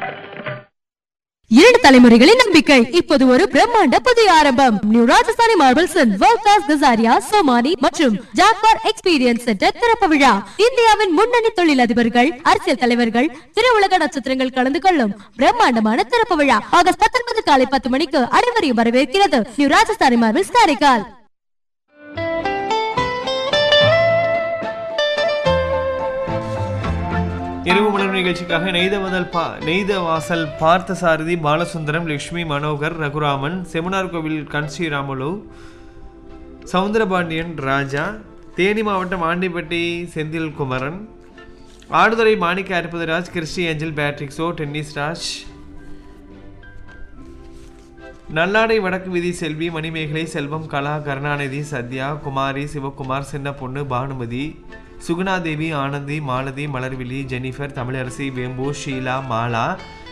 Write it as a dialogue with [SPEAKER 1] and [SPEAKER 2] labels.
[SPEAKER 1] இரண்டு தலைமுறைகளின் நம்பிக்கை இப்போது ஒரு பிரம்மாண்ட புதிய ஆரம்பம் new Rajasthani marbles world class Kajaria Somany மற்றும் ஜாக்வார் எக்ஸ்பீரியன்ஸ் சென்டர் திறப்பு விழா இந்தியாவின் முன்னணி தொழிலதிபர்கள் அரசியல் தலைவர்கள் திரையுலக நட்சத்திரங்கள் கலந்து கொள்ளும் பிரம்மாண்டமான திறப்பு விழா ஆகஸ்ட் பத்தொன்பது காலை பத்து மணிக்கு அனைவரையும் வரவேற்கிறது நியூ ராஜஸ்தானி மார்பிள்ஸ் காரைக்கால்
[SPEAKER 2] இரவு மலர் நிகழ்ச்சிக்காக நெய்த முதல் பா நெய்த வாசல் பார்த்த சாரதி பாலசுந்தரம் லட்சுமி மனோகர் ரகுராமன் செமினார் கோவில் கன்ஸ்ரீராமுலு சவுந்தரபாண்டியன் ராஜா தேனி மாவட்டம் ஆண்டிப்பட்டி செந்தில் குமரன் ஆடுதுறை மாணிக்க அற்புதராஜ் கிறிஸ்டி ஏஞ்சல் பேட்ரிக்ஸோ டென்னிஸ் ராஜ் நல்லாடை வடக்கு விதி செல்வி மணிமேகலை செல்வம் கலா கருணாநிதி சத்யா குமாரி சிவகுமார் சின்ன பொண்ணு பானுமதி சுகுணாதேவி ஆனந்தி மாலதி மலர்விழி ஜெனிஃபர் தமிழரசி வேம்பு ஷீலா மாலா